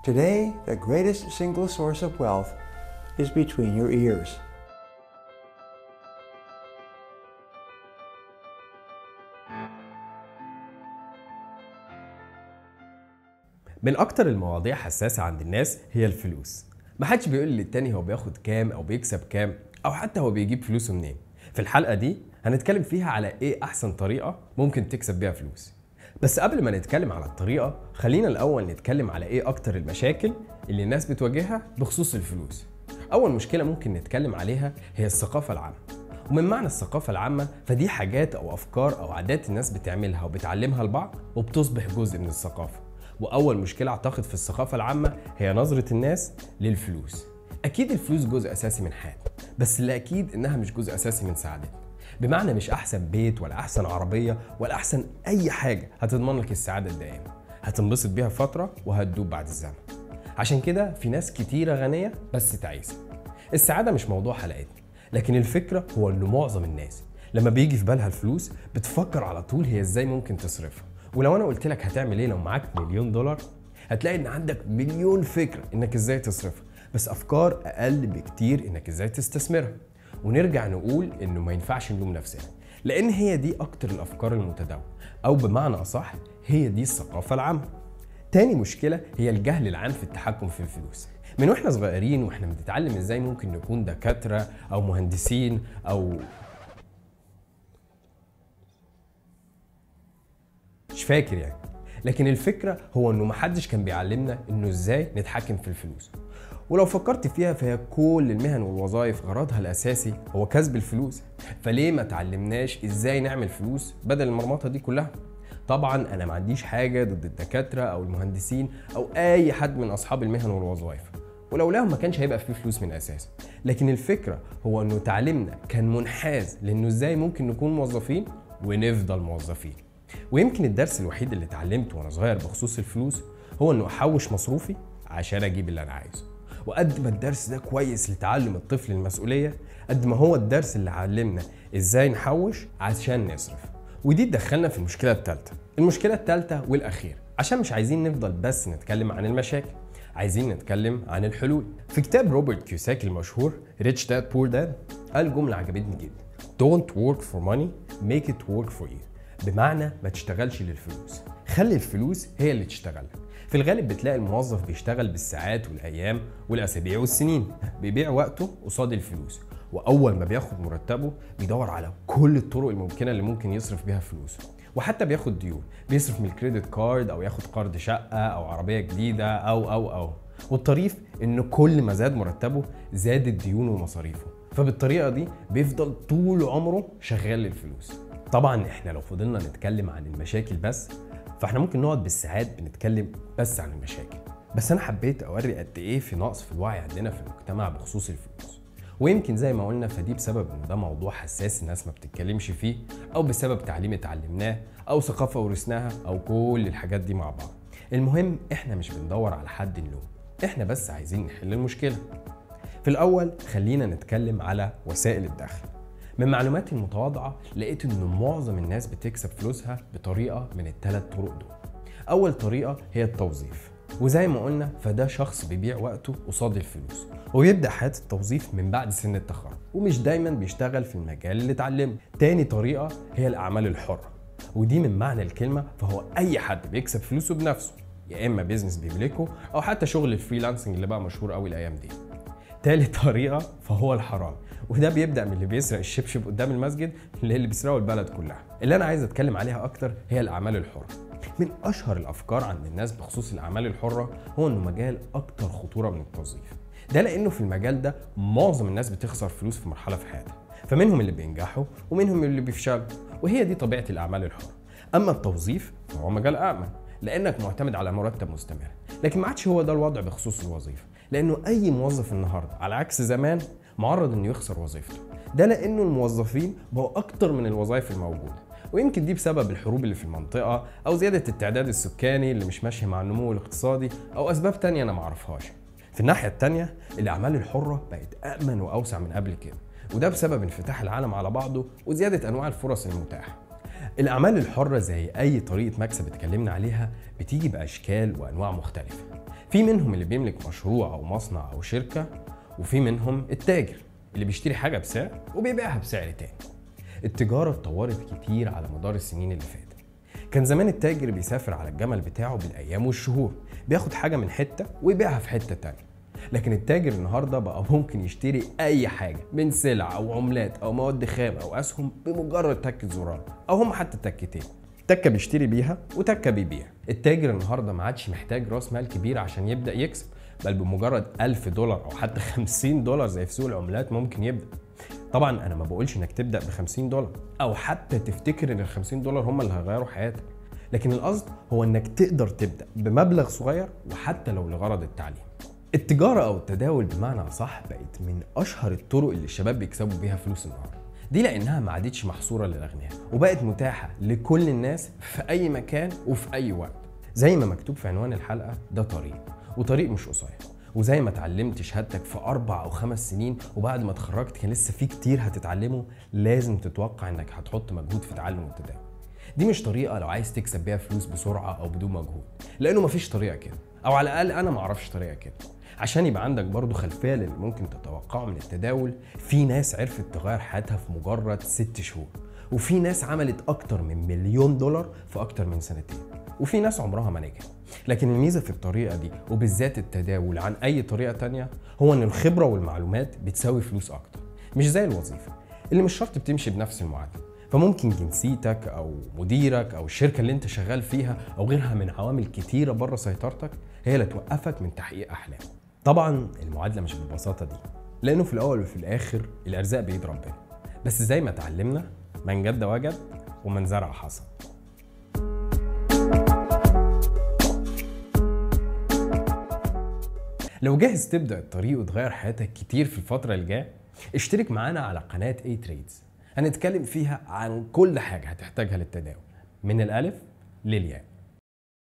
Today, the greatest single source of wealth is between your ears. من اكتر المواضيع حساسه عند الناس هي الفلوس محدش بيقول للتاني هو بياخد كام او بيكسب كام او حتى هو بيجيب فلوسه منين في الحلقه دي هنتكلم فيها على ايه احسن طريقه ممكن تكسب بيها فلوس بس قبل ما نتكلم على الطريقه خلينا الاول نتكلم على ايه اكتر المشاكل اللي الناس بتواجهها بخصوص الفلوس اول مشكله ممكن نتكلم عليها هي الثقافه العامه ومن معنى الثقافة العامة فدي حاجات أو أفكار أو عادات الناس بتعملها وبتعلمها لبعض وبتصبح جزء من الثقافة واول مشكله اعتقد في الثقافه العامه هي نظره الناس للفلوس اكيد الفلوس جزء اساسي من حياتنا بس اللي اكيد انها مش جزء اساسي من سعادتنا بمعنى مش احسن بيت ولا احسن عربيه ولا احسن اي حاجه هتضمن لك السعاده الدائمه هتنبسط بيها فتره وهتدوب بعد الزمن عشان كده في ناس كتيره غنيه بس تعيسه السعاده مش موضوع حلقتنا لكن الفكره هو ان معظم الناس لما بيجي في بالها الفلوس بتفكر على طول هي ازاي ممكن تصرفها ولو انا قلت لك هتعمل ايه لو معاك مليون دولار هتلاقي ان عندك مليون فكره انك ازاي تصرفها بس افكار اقل بكتير انك ازاي تستثمرها ونرجع نقول انه ما ينفعش نلوم نفسنا لان هي دي اكتر الافكار المتداوله او بمعنى اصح هي دي الثقافه العامه تاني مشكله هي الجهل العام في التحكم في الفلوس من واحنا صغيرين واحنا بنتعلم ازاي ممكن نكون دكاتره او مهندسين او مش فاكر يعني لكن الفكره هو انه محدش كان بيعلمنا انه ازاي نتحكم في الفلوس ولو فكرت فيها فهي كل المهن والوظائف غرضها الاساسي هو كسب الفلوس فليه ما تعلمناش ازاي نعمل فلوس بدل المرمطه دي كلها طبعا انا ما عنديش حاجه ضد الدكاتره او المهندسين او اي حد من اصحاب المهن والوظائف ولولاهم ما كانش هيبقى فيه فلوس من الاساس لكن الفكره هو انه تعليمنا كان منحاز لانه ازاي ممكن نكون موظفين ونفضل موظفين ويمكن الدرس الوحيد اللي اتعلمته وانا صغير بخصوص الفلوس هو انه احوش مصروفي عشان اجيب اللي انا عايزه وقد ما الدرس ده كويس لتعلم الطفل المسؤوليه قد ما هو الدرس اللي علمنا ازاي نحوش عشان نصرف ودي تدخلنا في المشكله الثالثه المشكله الثالثه والاخيره عشان مش عايزين نفضل بس نتكلم عن المشاكل عايزين نتكلم عن الحلول في كتاب روبرت كيوساكي المشهور ريتش داد بور داد قال جمله عجبتني جدا Don't work for money make it work for you بمعنى ما تشتغلش للفلوس خلي الفلوس هي اللي تشتغل في الغالب بتلاقي الموظف بيشتغل بالساعات والايام والاسابيع والسنين بيبيع وقته قصاد الفلوس واول ما بياخد مرتبه بيدور على كل الطرق الممكنه اللي ممكن يصرف بيها فلوسه وحتى بياخد ديون بيصرف من الكريدت كارد او ياخد قرض شقه او عربيه جديده او او او والطريف ان كل ما زاد مرتبه زادت ديونه ومصاريفه فبالطريقه دي بيفضل طول عمره شغال للفلوس طبعا احنا لو فضلنا نتكلم عن المشاكل بس فاحنا ممكن نقعد بالساعات بنتكلم بس عن المشاكل بس انا حبيت اوري قد ايه في نقص في الوعي عندنا في المجتمع بخصوص الفلوس ويمكن زي ما قلنا فدي بسبب ان ده موضوع حساس الناس ما بتتكلمش فيه او بسبب تعليم اتعلمناه او ثقافه ورثناها او كل الحاجات دي مع بعض المهم احنا مش بندور على حد نلوم احنا بس عايزين نحل المشكله في الاول خلينا نتكلم على وسائل الدخل من معلوماتي المتواضعة لقيت إن معظم الناس بتكسب فلوسها بطريقة من الثلاث طرق دول. أول طريقة هي التوظيف وزي ما قلنا فده شخص بيبيع وقته قصاد الفلوس ويبدأ حياة التوظيف من بعد سن التخرج ومش دايما بيشتغل في المجال اللي اتعلمه. تاني طريقة هي الأعمال الحرة ودي من معنى الكلمة فهو أي حد بيكسب فلوسه بنفسه يا إما بيزنس بيملكه أو حتى شغل الفريلانسنج اللي بقى مشهور قوي الأيام دي. تالت طريقة فهو الحرام وده بيبدا من اللي بيسرق الشبشب قدام المسجد اللي بيسرقوا البلد كلها اللي انا عايز اتكلم عليها اكتر هي الاعمال الحره من اشهر الافكار عند الناس بخصوص الاعمال الحره هو انه مجال اكتر خطوره من التوظيف ده لانه في المجال ده معظم الناس بتخسر فلوس في مرحله في حياتها فمنهم اللي بينجحوا ومنهم اللي بيفشلوا وهي دي طبيعه الاعمال الحره اما التوظيف فهو مجال امن لانك معتمد على مرتب مستمر لكن ما عادش هو ده الوضع بخصوص الوظيفه لانه اي موظف النهارده على عكس زمان معرض انه يخسر وظيفته ده لانه الموظفين بقوا اكتر من الوظائف الموجوده ويمكن دي بسبب الحروب اللي في المنطقه او زياده التعداد السكاني اللي مش ماشي مع النمو الاقتصادي او اسباب تانية انا معرفهاش في الناحيه التانية الاعمال الحره بقت امن واوسع من قبل كده وده بسبب انفتاح العالم على بعضه وزياده انواع الفرص المتاحه الأعمال الحرة زي أي طريقة مكسب اتكلمنا عليها بتيجي بأشكال وأنواع مختلفة في منهم اللي بيملك مشروع او مصنع او شركه وفي منهم التاجر اللي بيشتري حاجه بسعر وبيبيعها بسعر تاني التجاره اتطورت كتير على مدار السنين اللي فاتت كان زمان التاجر بيسافر على الجمل بتاعه بالايام والشهور بياخد حاجه من حته ويبيعها في حته تانية لكن التاجر النهارده بقى ممكن يشتري اي حاجه من سلع او عملات او مواد خام او اسهم بمجرد تكه زرار او هم حتى تكتين تكه بيشتري بيها وتكه بيبيع التاجر النهارده ما عادش محتاج راس مال كبير عشان يبدا يكسب بل بمجرد 1000 دولار او حتى 50 دولار زي في سوق العملات ممكن يبدا طبعا انا ما بقولش انك تبدا ب 50 دولار او حتى تفتكر ان ال 50 دولار هم اللي هيغيروا حياتك لكن القصد هو انك تقدر تبدا بمبلغ صغير وحتى لو لغرض التعليم التجارة أو التداول بمعنى أصح بقت من أشهر الطرق اللي الشباب بيكسبوا بيها فلوس النهاردة دي لأنها ما عادتش محصورة للأغنياء وبقت متاحة لكل الناس في أي مكان وفي أي وقت زي ما مكتوب في عنوان الحلقة ده طريق وطريق مش قصير وزي ما اتعلمت شهادتك في أربع أو خمس سنين وبعد ما اتخرجت كان لسه في كتير هتتعلمه لازم تتوقع إنك هتحط مجهود في تعلم التداول دي مش طريقة لو عايز تكسب بيها فلوس بسرعة أو بدون مجهود لأنه مفيش طريقة كده أو على الأقل أنا معرفش طريقة كده عشان يبقى عندك برضو خلفيه للي ممكن تتوقعه من التداول في ناس عرفت تغير حياتها في مجرد ست شهور وفي ناس عملت اكتر من مليون دولار في اكتر من سنتين وفي ناس عمرها ما نجحت لكن الميزه في الطريقه دي وبالذات التداول عن اي طريقه تانية هو ان الخبره والمعلومات بتساوي فلوس اكتر مش زي الوظيفه اللي مش شرط بتمشي بنفس المعادله فممكن جنسيتك او مديرك او الشركه اللي انت شغال فيها او غيرها من عوامل كتيره بره سيطرتك هي اللي توقفك من تحقيق احلامك طبعا المعادله مش بالبساطه دي لانه في الاول وفي الاخر الارزاق بيد ربنا بس زي ما اتعلمنا من جد وجد ومن زرع حصد لو جاهز تبدا الطريق وتغير حياتك كتير في الفتره الجايه اشترك معانا على قناه اي تريدز هنتكلم فيها عن كل حاجه هتحتاجها للتداول من الالف للياء